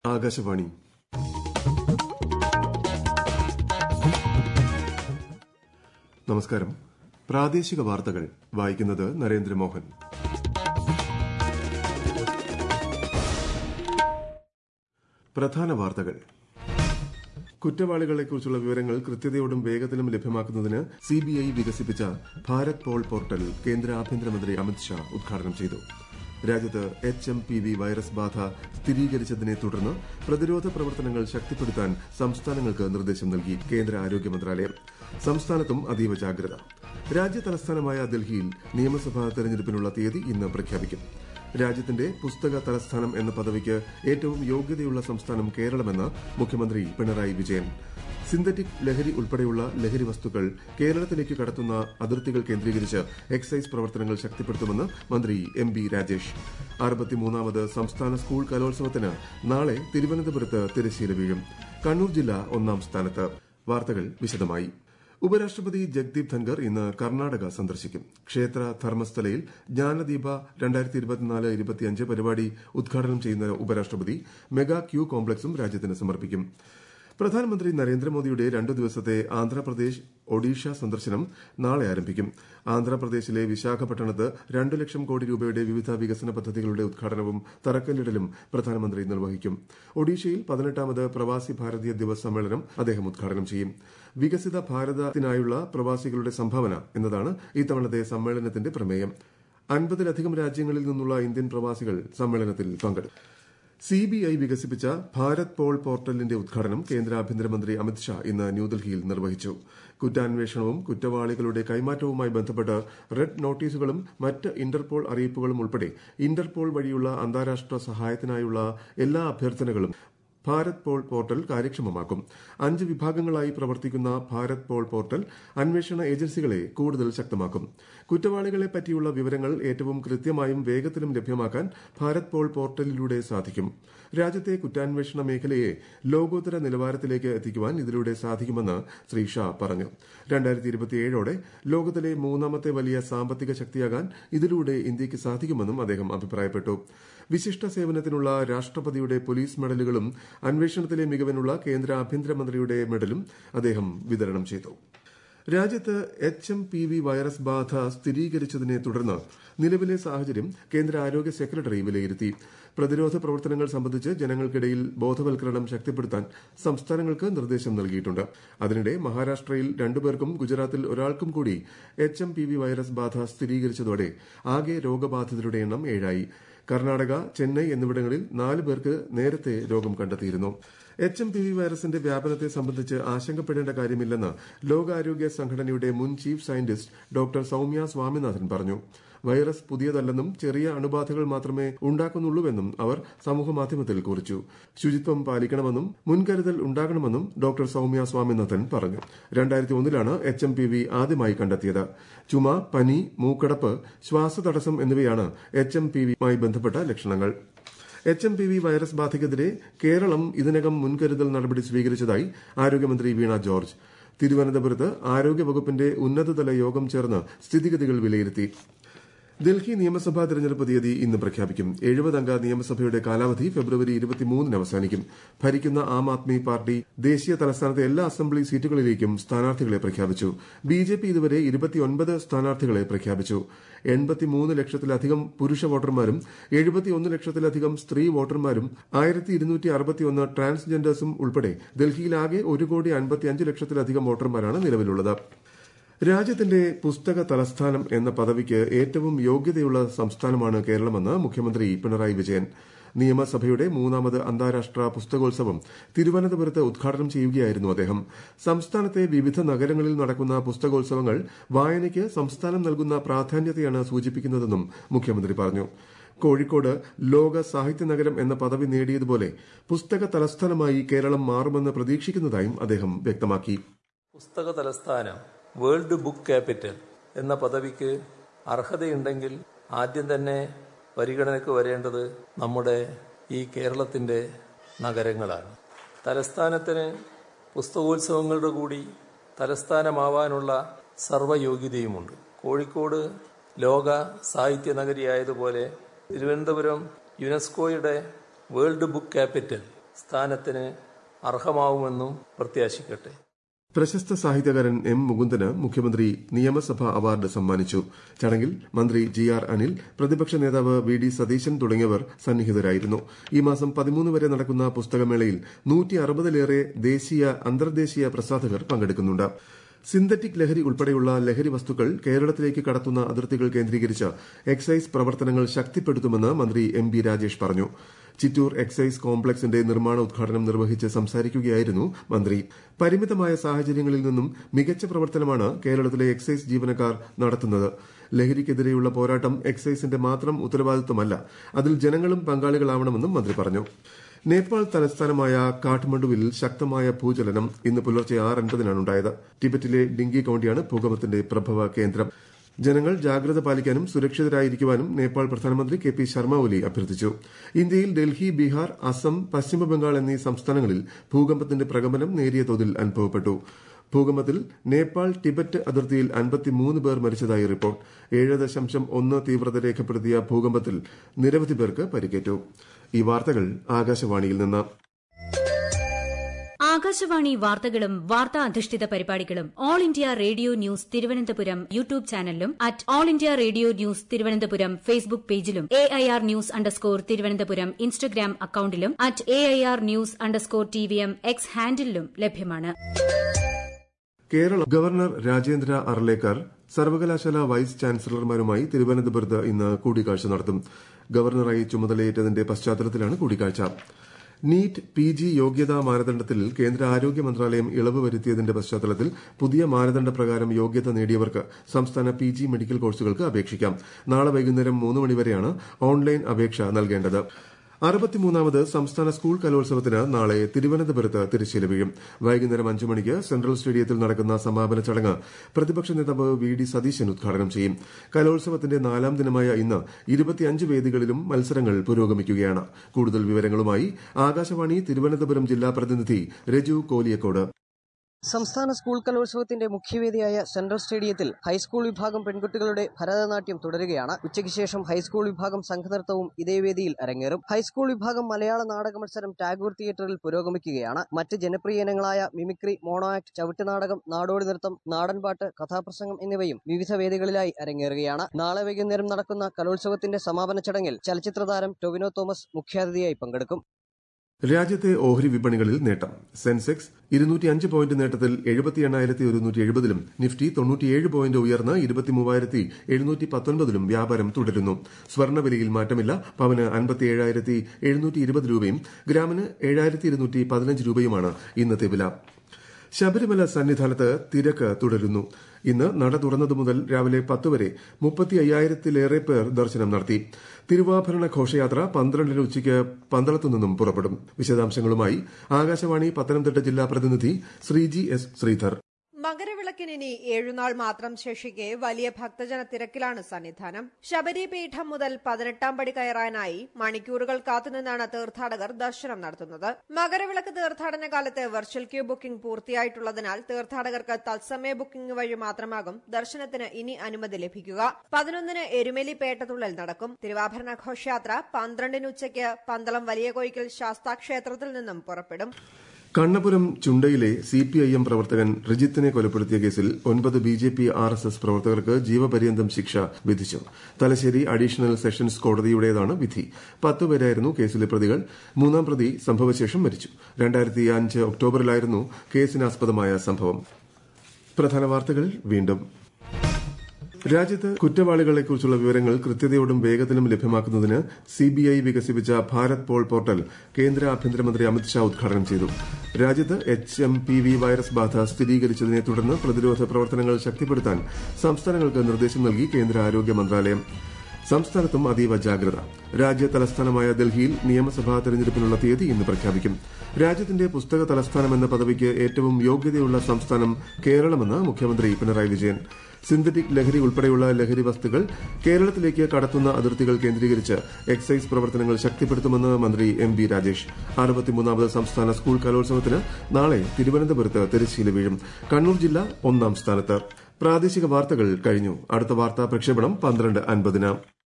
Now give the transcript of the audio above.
ആകാശവാണി നമസ്കാരം പ്രാദേശിക വാർത്തകൾ വായിക്കുന്നത് നരേന്ദ്രമോഹൻ പ്രധാന വാർത്തകൾ കുറ്റവാളികളെക്കുറിച്ചുള്ള വിവരങ്ങൾ കൃത്യതയോടും വേഗത്തിലും ലഭ്യമാക്കുന്നതിന് സിബിഐ വികസിപ്പിച്ച ഭാരത് പോൾ പോർട്ടൽ കേന്ദ്ര ആഭ്യന്തരമന്ത്രി അമിത്ഷാ ഉദ്ഘാടനം ചെയ്തു രാജ്യത്ത് H M P V virus ബാധ സ്ഥിരീകരിച്ചതിനെ തുടർന്ന് പ്രതിരോധ പ്രവർത്തനങ്ങൾ ശക്തിപ്പെടുത്താൻ സംസ്ഥാനങ്ങൾക്ക് നിർദ്ദേശം നൽകി കേന്ദ്ര ആരോഗ്യ മന്ത്രാലയം സംസ്ഥാനത്തും അതീവ ജാഗ്രത രാജ്യ തലസ്ഥാനമായ ഡൽഹിയിൽ നിയമസഭാ തെരഞ്ഞെടുപ്പിനുള്ള തീയതി ഇന്ന് പ്രഖ്യാപിക്കും രാജ്യത്തിന്റെ പുസ്തക തലസ്ഥാനം എന്ന പദവിക്ക് ഏറ്റവും യോഗ്യതയുള്ള സംസ്ഥാനം കേരളമെന്ന് മുഖ്യമന്ത്രി പിണറായി വിജയൻ സിന്തറ്റിക് ലഹരി ഉൾപ്പെടെയുള്ള ലഹരി വസ്തുക്കൾ കേരളത്തിലേക്ക് കടത്തുന്ന അതിർത്തികൾ കേന്ദ്രീകരിച്ച് എക്സൈസ് പ്രവർത്തനങ്ങൾ ശക്തിപ്പെടുത്തുമെന്ന് മന്ത്രി എം ബി രാജേഷ് അറുപത്തിമൂന്നാമത് സംസ്ഥാന സ്കൂൾ കലോത്സവത്തിന് നാളെ തിരുവനന്തപുരത്ത് തിരശ്ശീല വീഴും കണ്ണൂർ ജില്ല ഒന്നാം സ്ഥാനത്ത് വാർത്തകൾ വിശദമായി ഉപരാഷ്ട്രപതി ജഗ്ദീപ് ധൻകർ ഇന്ന് കർണാടക സന്ദർശിക്കും ക്ഷേത്ര ധർമ്മസ്ഥലയിൽ ജ്ഞാനദീപ പരിപാടി ഉദ്ഘാടനം ചെയ്യുന്ന ഉപരാഷ്ട്രപതി മെഗാ ക്യൂ കോംപ്ലക്സും രാജ്യത്തിന് സമർപ്പിക്കും പ്രധാനമന്ത്രി നരേന്ദ്രമോദിയുടെ രണ്ടു ദിവസത്തെ ആന്ധ്രാപ്രദേശ് ഒഡീഷ സന്ദർശനം നാളെ ആരംഭിക്കും ആന്ധ്രാപ്രദേശിലെ വിശാഖപട്ടണത്ത് രണ്ടു ലക്ഷം കോടി രൂപയുടെ വിവിധ വികസന പദ്ധതികളുടെ ഉദ്ഘാടനവും തറക്കല്ലിടലും പ്രധാനമന്ത്രി നിർവഹിക്കും ഒഡീഷയിൽ പതിനെട്ടാമത് പ്രവാസി ഭാരതീയ ദിവസ് സമ്മേളനം അദ്ദേഹം ഉദ്ഘാടനം ചെയ്യും വികസിത ഭാരതത്തിനായുള്ള പ്രവാസികളുടെ സംഭാവന എന്നതാണ് ഇത്തവണത്തെ സമ്മേളനത്തിന്റെ പ്രമേയം അൻപതിലധികം രാജ്യങ്ങളിൽ നിന്നുള്ള ഇന്ത്യൻ പ്രവാസികൾ സമ്മേളനത്തിൽ പങ്കെടുക്കും സിബിഐ വികസിപ്പിച്ച ഭാരത് പോൾ പോർട്ടലിന്റെ ഉദ്ഘാടനം കേന്ദ്ര ആഭ്യന്തരമന്ത്രി അമിത്ഷാ ഇന്ന് ന്യൂഡൽഹിയിൽ നിർവഹിച്ചു കുറ്റാന്വേഷണവും കുറ്റവാളികളുടെ കൈമാറ്റവുമായി ബന്ധപ്പെട്ട് റെഡ് നോട്ടീസുകളും മറ്റ് ഇന്റർപോൾ അറിയിപ്പുകളും ഉൾപ്പെടെ ഇന്റർപോൾ വഴിയുള്ള അന്താരാഷ്ട്ര സഹായത്തിനായുള്ള എല്ലാ അഭ്യർത്ഥനകളും ഭാരത് പോൾ പോർട്ടൽ കാര്യക്ഷമമാക്കും അഞ്ച് വിഭാഗങ്ങളായി പ്രവർത്തിക്കുന്ന ഭാരത് പോൾ പോർട്ടൽ അന്വേഷണ ഏജൻസികളെ കൂടുതൽ ശക്തമാക്കും കുറ്റവാളികളെ പറ്റിയുള്ള വിവരങ്ങൾ ഏറ്റവും കൃത്യമായും വേഗത്തിലും ലഭ്യമാക്കാൻ ഭാരത് പോൾ പോർട്ടലിലൂടെ സാധിക്കും രാജ്യത്തെ കുറ്റാന്വേഷണ മേഖലയെ ലോകോത്തര നിലവാരത്തിലേക്ക് എത്തിക്കുവാൻ ഇതിലൂടെ സാധിക്കുമെന്ന് ശ്രീ ഷാ പറഞ്ഞു ോടെ ലോകത്തിലെ മൂന്നാമത്തെ വലിയ സാമ്പത്തിക ശക്തിയാകാൻ ഇതിലൂടെ ഇന്ത്യയ്ക്ക് സാധിക്കുമെന്നും അദ്ദേഹം അഭിപ്രായപ്പെട്ടു വിശിഷ്ട സേവനത്തിനുള്ള രാഷ്ട്രപതിയുടെ പോലീസ് മെഡലുകളും അന്വേഷണത്തിലെ മികവിനുള്ള കേന്ദ്ര ആഭ്യന്തരമന്ത്രിയുടെ മെഡലും അദ്ദേഹം വിതരണം ചെയ്തു രാജ്യത്ത് H M P V virus ബാധ സ്ഥിരീകരിച്ചതിനെ തുടർന്ന് നിലവിലെ സാഹചര്യം കേന്ദ്ര ആരോഗ്യ സെക്രട്ടറി വിലയിരുത്തി പ്രതിരോധ പ്രവർത്തനങ്ങൾ സംബന്ധിച്ച് ജനങ്ങൾക്കിടയിൽ ബോധവൽക്കരണം ശക്തിപ്പെടുത്താൻ സംസ്ഥാനങ്ങൾക്ക് നിർദ്ദേശം നൽകിയിട്ടുണ്ട് അതിനിടെ മഹാരാഷ്ട്രയിൽ രണ്ടുപേർക്കും ഗുജറാത്തിൽ ഒരാൾക്കും കൂടി H M P V virus ബാധ സ്ഥിരീകരിച്ചതോടെ ആകെ രോഗബാധിതരുടെ എണ്ണം ഏഴായി കർണാടക ചെന്നൈ എന്നിവിടങ്ങളിൽ നാല് പേർക്ക് നേരത്തെ രോഗം കണ്ടെത്തിയിരുന്നു എച്ച് എം പി വി വൈറസിന്റെ വ്യാപനത്തെ സംബന്ധിച്ച് ആശങ്കപ്പെടേണ്ട കാര്യമില്ലെന്ന് ലോകാരോഗ്യ സംഘടനയുടെ മുൻ chief scientist doctor Soumya Swaminathan പറഞ്ഞു വൈറസ് പുതിയതല്ലെന്നും ചെറിയ അണുബാധകൾ മാത്രമേ ഉണ്ടാക്കുന്നുള്ളൂവെന്നും അവർ സമൂഹമാധ്യമത്തിൽ കുറിച്ചു ശുചിത്വം പാലിക്കണമെന്നും മുൻകരുതൽ ഉണ്ടാകണമെന്നും ഡോക്ടർ സൌമ്യ സ്വാമിനാഥൻ പറഞ്ഞു രണ്ടായിരത്തി ഒന്നിലാണ് എച്ച് എം പി വി ആദ്യമായി കണ്ടെത്തിയത് ചുമ പനി മൂക്കടപ്പ് ശ്വാസതടസ്സം എന്നിവയാണ് എച്ച് എം പി വിയുമായി ബന്ധപ്പെട്ട ലക്ഷണങ്ങൾ H M P V virus ബാധയ്ക്കെതിരെ കേരളം ഇതിനകം മുൻകരുതൽ നടപടി സ്വീകരിച്ചതായി ആരോഗ്യമന്ത്രി വീണ ജോർജ് തിരുവനന്തപുരത്ത് ആരോഗ്യവകുപ്പിന്റെ ഉന്നതതല യോഗം ചേർന്ന് സ്ഥിതിഗതികൾ വിലയിരുത്തി ഡൽഹി നിയമസഭാ തെരഞ്ഞെടുപ്പ് തീയതി ഇന്ന് പ്രഖ്യാപിക്കും എഴുപതംഗ നിയമസഭയുടെ കാലാവധി ഫെബ്രുവരി ഇരുപത്തിമൂന്നിന് അവസാനിക്കും ഭരിക്കുന്ന ആം ആദ്മി പാർട്ടി ദേശീയ തലസ്ഥാനത്തെ എല്ലാ അസംബ്ലി സീറ്റുകളിലേക്കും സ്ഥാനാർത്ഥികളെ പ്രഖ്യാപിച്ചു ബിജെപി ഇതുവരെ ഇരുപത്തിയൊൻപത് സ്ഥാനാർത്ഥികളെ പ്രഖ്യാപിച്ചു എൺപത്തിമൂന്ന് ലക്ഷത്തിലധികം പുരുഷ വോട്ടർമാരും എഴുപത്തിയൊന്ന് ലക്ഷത്തിലധികം സ്ത്രീ വോട്ടർമാരും ആയിരത്തി ഇരുന്നൂറ്റി അറുപത്തിയൊന്ന് ട്രാൻസ്ജെൻഡേഴ്സും ഉൾപ്പെടെ ഡൽഹിയിലാകെ ഒരു കോടി അൻപത്തിയഞ്ച് ലക്ഷത്തിലധികം വോട്ടർമാരാണ് നിലവിലുള്ളത് രാജ്യത്തിന്റെ പുസ്തക തലസ്ഥാനം എന്ന പദവിക്ക് ഏറ്റവും യോഗ്യതയുള്ള സംസ്ഥാനമാണ് കേരളമെന്ന് മുഖ്യമന്ത്രി പിണറായി വിജയൻ നിയമസഭയുടെ മൂന്നാമത് അന്താരാഷ്ട്ര പുസ്തകോത്സവം തിരുവനന്തപുരത്ത് ഉദ്ഘാടനം ചെയ്യുകയായിരുന്നു അദ്ദേഹം സംസ്ഥാനത്തെ വിവിധ നഗരങ്ങളിൽ നടക്കുന്ന പുസ്തകോത്സവങ്ങൾ വായനയ്ക്ക് സംസ്ഥാനം നൽകുന്ന പ്രാധാന്യത്തെയാണ് സൂചിപ്പിക്കുന്നതെന്നും മുഖ്യമന്ത്രി പറഞ്ഞു കോഴിക്കോട് ലോക സാഹിത്യ നഗരം എന്ന പദവി നേടിയതുപോലെ പുസ്തക തലസ്ഥാനമായി കേരളം മാറുമെന്ന് പ്രതീക്ഷിക്കുന്നതായും അദ്ദേഹം വ്യക്തമാക്കി പുസ്തക തലസ്ഥാനം വേൾഡ് ബുക്ക് ക്യാപിറ്റൽ എന്ന പദവിക്ക് അർഹതയുണ്ടെങ്കിൽ ആദ്യം തന്നെ പരിഗണനയ്ക്ക് വരേണ്ടത് നമ്മുടെ ഈ കേരളത്തിൻ്റെ നഗരങ്ങളാണ് തലസ്ഥാനത്തിന് പുസ്തകോത്സവങ്ങളുടെ കൂടി തലസ്ഥാനമാവാനുള്ള സർവ്വയോഗ്യതയുമുണ്ട് കോഴിക്കോട് ലോക സാഹിത്യ നഗരിയായതുപോലെ തിരുവനന്തപുരം യുനെസ്കോയുടെ വേൾഡ് ബുക്ക് ക്യാപിറ്റൽ സ്ഥാനത്തിന് അർഹമാവുമെന്നും പ്രത്യാശിക്കട്ടെ പ്രശസ്ത സാഹിത്യകാരൻ എം മുകുന്ദന് മുഖ്യമന്ത്രി നിയമസഭാ അവാർഡ് സമ്മാനിച്ചു ചടങ്ങിൽ മന്ത്രി ജി ആർ അനിൽ പ്രതിപക്ഷ നേതാവ് വി ഡി സതീശൻ തുടങ്ങിയവർ സന്നിഹിതരായിരുന്നു ഈ മാസം പതിമൂന്ന് വരെ നടക്കുന്ന പുസ്തകമേളയിൽ നൂറ്റി അറുപതിലേറെ ദേശീയ അന്തർദേശീയ പ്രസാധകർ പങ്കെടുക്കുന്നുണ്ട് സിന്തറ്റിക് ലഹരി ഉൾപ്പെടെയുള്ള ലഹരി വസ്തുക്കൾ കേരളത്തിലേക്ക് കടത്തുന്ന അതിർത്തികൾ കേന്ദ്രീകരിച്ച് എക്സൈസ് പ്രവർത്തനങ്ങൾ ശക്തിപ്പെടുത്തുമെന്ന് മന്ത്രി എം ബി രാജേഷ് പറഞ്ഞു ചിറ്റൂർ എക്സൈസ് കോംപ്ലക്സിന്റെ നിർമ്മാണ ഉദ്ഘാടനം നിർവഹിച്ച് സംസാരിക്കുകയായിരുന്നു മന്ത്രി പരിമിതമായ സാഹചര്യങ്ങളിൽ നിന്നും മികച്ച പ്രവർത്തനമാണ് കേരളത്തിലെ എക്സൈസ് ജീവനക്കാർ നടത്തുന്നത് ലഹരിക്കെതിരെയുള്ള പോരാട്ടം എക്സൈസിന്റെ മാത്രം ഉത്തരവാദിത്വമല്ല അതിൽ ജനങ്ങളും പങ്കാളികളാവണമെന്നും മന്ത്രി പറഞ്ഞു നേപ്പാൾ തലസ്ഥാനമായ കാഠ്മണ്ഡുവിൽ ശക്തമായ ഭൂചലനം ഇന്ന് പുലർച്ചെ ആറ് അൻപതിനാണ് ഉണ്ടായത് ടിബറ്റിലെ ഡിങ്കി കൌണ്ടിയാണ് ഭൂകമ്പത്തിന്റെ പ്രഭവ കേന്ദ്രം ജനങ്ങൾ ജാഗ്രത പാലിക്കാനും സുരക്ഷിതരായിരിക്കുവാനും നേപ്പാൾ പ്രധാനമന്ത്രി കെ പി ശർമ്മ ഒലി അഭ്യർത്ഥിച്ചു ഇന്ത്യയിൽ ഡൽഹി ബീഹാർ അസം പശ്ചിമബംഗാൾ എന്നീ സംസ്ഥാനങ്ങളിൽ ഭൂകമ്പത്തിന്റെ പ്രകമ്പനം നേരിയ തോതിൽ അനുഭവപ്പെട്ടു ഭൂകമ്പത്തിൽ നേപ്പാൾ ടിബറ്റ് അതിർത്തിയിൽ അൻപത്തിമൂന്ന് പേർ മരിച്ചതായി റിപ്പോർട്ട് ഏഴ് ദശാംശം ഒന്ന് തീവ്രത രേഖപ്പെടുത്തിയ ഭൂകമ്പത്തിൽ നിരവധി പേർക്ക് പരിക്കേറ്റു ഈ വാർത്തകൾ ആകാശവാണിയിൽ നിന്ന് ആകാശവാണി വാർത്തകളും വാർത്താ അധിഷ്ഠിത പരിപാടികളും all India radio news Thiruvananthapuram YouTube ചാനലിലും at all India radio news Thiruvananthapuram Facebook പേജിലും A I R news underscore Thiruvananthapuram Instagram അക്കൌണ്ടിലും at A I R news underscore T V M X ഹാൻഡിലും ലഭ്യമാണ് കേരള ഗവർണർ രാജേന്ദ്ര അർലേക്കർ സർവകലാശാല വൈസ് ചാൻസലർമാരുമായി തിരുവനന്തപുരത്ത് ഇന്ന് കൂടിക്കാഴ്ച നടത്തും ഗവർണറായി ചുമതലയേറ്റതിന്റെ പശ്ചാത്തലത്തിലാണ് കൂടിക്കാഴ്ച നീറ്റ് പി ജി യോഗ്യതാ മാനദണ്ഡത്തിൽ കേന്ദ്ര ആരോഗ്യ മന്ത്രാലയം ഇളവ് വരുത്തിയതിന്റെ പശ്ചാത്തലത്തിൽ പുതിയ മാനദണ്ഡ പ്രകാരം യോഗ്യത നേടിയവർക്ക് സംസ്ഥാന പി ജി മെഡിക്കൽ കോഴ്സുകൾക്ക് അപേക്ഷിക്കാം നാളെ വൈകുന്നേരം മൂന്ന് മണിവരെയാണ് ഓൺലൈൻ അപേക്ഷ നൽകേണ്ടത് അറുപത്തിമൂന്നാമത് സംസ്ഥാന സ്കൂൾ കലോത്സവത്തിന് നാളെ തിരുവനന്തപുരത്ത് തിരശ്ശീല വീഴും വൈകുന്നേരം അഞ്ചു മണിക്ക് സെൻട്രൽ സ്റ്റേഡിയത്തിൽ നടക്കുന്ന സമാപന ചടങ്ങ് പ്രതിപക്ഷ നേതാവ് വി ഡി സതീശൻ ഉദ്ഘാടനം ചെയ്യും കലോത്സവത്തിന്റെ നാലാം ദിനമായ ഇന്ന് ഇരുപത്തിയഞ്ച് വേദികളിലും മത്സരങ്ങൾ പുരോഗമിക്കുകയാണ് കൂടുതൽ വിവരങ്ങളുമായി ആകാശവാണി തിരുവനന്തപുരം ജില്ലാ പ്രതിനിധി രജു കോലിയക്കോട് സംസ്ഥാന സ്കൂൾ കലോത്സവത്തിന്റെ മുഖ്യവേദിയായ സെൻട്രൽ സ്റ്റേഡിയത്തിൽ ഹൈസ്കൂൾ വിഭാഗം പെൺകുട്ടികളുടെ ഭരതനാട്യം തുടരുകയാണ് ഉച്ചയ്ക്ക് ശേഷം ഹൈസ്കൂൾ വിഭാഗം സംഘനൃത്തവും ഇതേ വേദിയിൽ അരങ്ങേറും ഹൈസ്കൂൾ വിഭാഗം മലയാള നാടക മത്സരം ടാഗോർ തിയേറ്ററിൽ പുരോഗമിക്കുകയാണ് മറ്റ് ജനപ്രിയ ഇനങ്ങളായ മിമിക്രി മോണോ ആക്ട് ചവിട്ടുനാടകം നാടോടി നൃത്തം നാടൻപാട്ട് കഥാപ്രസംഗം എന്നിവയും വിവിധ വേദികളിലായി അരങ്ങേറുകയാണ് നാളെ വൈകുന്നേരം നടക്കുന്ന കലോത്സവത്തിന്റെ സമാപന ചടങ്ങിൽ ചലച്ചിത്രതാരം ടൊവിനോ തോമസ് മുഖ്യാതിഥിയായി പങ്കെടുക്കും രാജ്യത്തെ ഓഹരി വിപണികളിൽ നേട്ടം സെൻസെക്സ് ഇരുന്നൂറ്റി അഞ്ച് പോയിന്റ് നേട്ടത്തിൽ എഴുപത്തി എണ്ണായിരത്തി ഒരുന്നൂറ്റി എഴുപതിലും നിഫ്റ്റി തൊണ്ണൂറ്റിയേഴ് പോയിന്റ് ഉയർന്ന് ഇരുപത്തി മൂവായിരത്തി എഴുന്നൂറ്റി പത്തൊൻപതിലും വ്യാപാരം തുടരുന്നു സ്വർണ്ണവിലയിൽ മാറ്റമില്ല പവന് അൻപത്തി ഏഴായിരത്തി എഴുന്നൂറ്റി ഇരുപത് രൂപയും ഗ്രാമിന് ഏഴായിരത്തി ഇരുന്നൂറ്റി പതിനഞ്ച് രൂപയുമാണ് ഇന്നത്തെ വില ശബരിമല സന്നിധാനത്ത് തിരക്ക് തുടരുന്നു ഇന്ന് നട തുറന്നതു മുതൽ രാവിലെ പത്ത് വരെ മുപ്പത്തി അയ്യായിരത്തിലേറെ പേർ ദർശനം നടത്തി തിരുവാഭരണ ഘോഷയാത്ര പന്ത്രണ്ടിന് ഉച്ചയ്ക്ക് പന്തളത്തു നിന്നും പുറപ്പെടും വിശദാംശങ്ങളുമായി ആകാശവാണി പത്തനംതിട്ട ജില്ലാ പ്രതിനിധി ശ്രീജി എസ് ശ്രീധർ മകരവിളക്കിന് ഇനി ഏഴുനാൾ മാത്രം ശേഷിക്കെ വലിയ ഭക്തജന തിരക്കിലാണ് സന്നിധാനം ശബരിപീഠം മുതൽ പതിനെട്ടാം പടി കയറാനായി മണിക്കൂറുകൾ കാത്തുനിന്നാണ് തീർത്ഥാടകർ ദർശനം നടത്തുന്നത് മകരവിളക്ക് തീർത്ഥാടന കാലത്ത് വെർച്വൽ ക്യൂ ബുക്കിംഗ് പൂർത്തിയായിട്ടുള്ളതിനാൽ തീർത്ഥാടകർക്ക് തത്സമയ ബുക്കിംഗ് വഴി മാത്രമാകും ദർശനത്തിന് ഇനി അനുമതി ലഭിക്കുക പതിനൊന്നിന് എരുമേലി പേട്ടതുള്ളൽ നടക്കും തിരുവാഭരണ ഘോഷയാത്ര പന്ത്രണ്ടിന് ഉച്ചയ്ക്ക് പന്തളം വലിയ കോയിക്കൽ ശാസ്താക്ഷേത്രത്തിൽ നിന്നും പുറപ്പെടും കണ്ണപുരം ചുണ്ടയിലെ സിപിഐഎം പ്രവർത്തകൻ റിജിത്തിനെ കൊലപ്പെടുത്തിയ കേസിൽ ഒൻപത് ബിജെപി ആർഎസ്എസ് പ്രവർത്തകർക്ക് ജീവപര്യന്തം ശിക്ഷ വിധിച്ചു തലശ്ശേരി അഡീഷണൽ സെഷൻസ് കോടതിയുടേതാണ് വിധി പത്തുപേരായിരുന്നു കേസിലെ പ്രതികൾ മൂന്നാം പ്രതി സംഭവശേഷം മരിച്ചു രണ്ടായിരത്തി അഞ്ച് ഒക്ടോബറിലായിരുന്നു കേസിനാസ്പദമായ സംഭവം പ്രധാന വാർത്തകൾ വീണ്ടും രാജ്യത്ത് കുറ്റവാളികളെക്കുറിച്ചുള്ള വിവരങ്ങൾ കൃത്യതയോടും വേഗത്തിലും ലഭ്യമാക്കുന്നതിന് സിബിഐ വികസിപ്പിച്ച ഭാരത് പോൾ പോർട്ടൽ കേന്ദ്ര ആഭ്യന്തരമന്ത്രി അമിത്ഷാ ഉദ്ഘാടനം ചെയ്തു രാജ്യത്ത് H M P V virus ബാധ സ്ഥിരീകരിച്ചതിനെ തുടർന്ന് പ്രതിരോധ പ്രവർത്തനങ്ങൾ ശക്തിപ്പെടുത്താൻ സംസ്ഥാനങ്ങൾക്ക് നിർദ്ദേശം നൽകി കേന്ദ്ര ആരോഗ്യ മന്ത്രാലയം സംസ്ഥാനത്തും അതീവ ജാഗ്രത രാജ്യ തലസ്ഥാനമായ ഡൽഹിയിൽ നിയമസഭാ തെരഞ്ഞെടുപ്പിനുള്ള തീയതി ഇന്ന് പ്രഖ്യാപിക്കും രാജ്യത്തിന്റെ പുസ്തക തലസ്ഥാനം എന്ന പദവിക്ക് ഏറ്റവും യോഗ്യതയുള്ള സംസ്ഥാനം കേരളമെന്ന് മുഖ്യമന്ത്രി പിണറായി വിജയൻ സിന്തറ്റിക് ലഹരി ഉൾപ്പെടെയുള്ള ലഹരി വസ്തുക്കൾ കേരളത്തിലേക്ക് കടത്തുന്ന അതിർത്തികൾ കേന്ദ്രീകരിച്ച് എക്സൈസ് പ്രവർത്തനങ്ങൾ ശക്തിപ്പെടുത്തുമെന്ന് മന്ത്രി എം ബി രാജേഷ് അറുപത്തിമൂന്നാമത് സംസ്ഥാന സ്കൂൾ കലോത്സവത്തിന് നാളെ തിരുവനന്തപുരത്ത് തിരശ്ശീല വീഴും കണ്ണൂർ ജില്ല ഒന്നാം സ്ഥാനത്ത് പ്രാദേശിക വാർത്തകൾ കഴിഞ്ഞു അടുത്ത വാർത്താ പ്രക്ഷേപണം പന്ത്രണ്ട് അൻപതിന്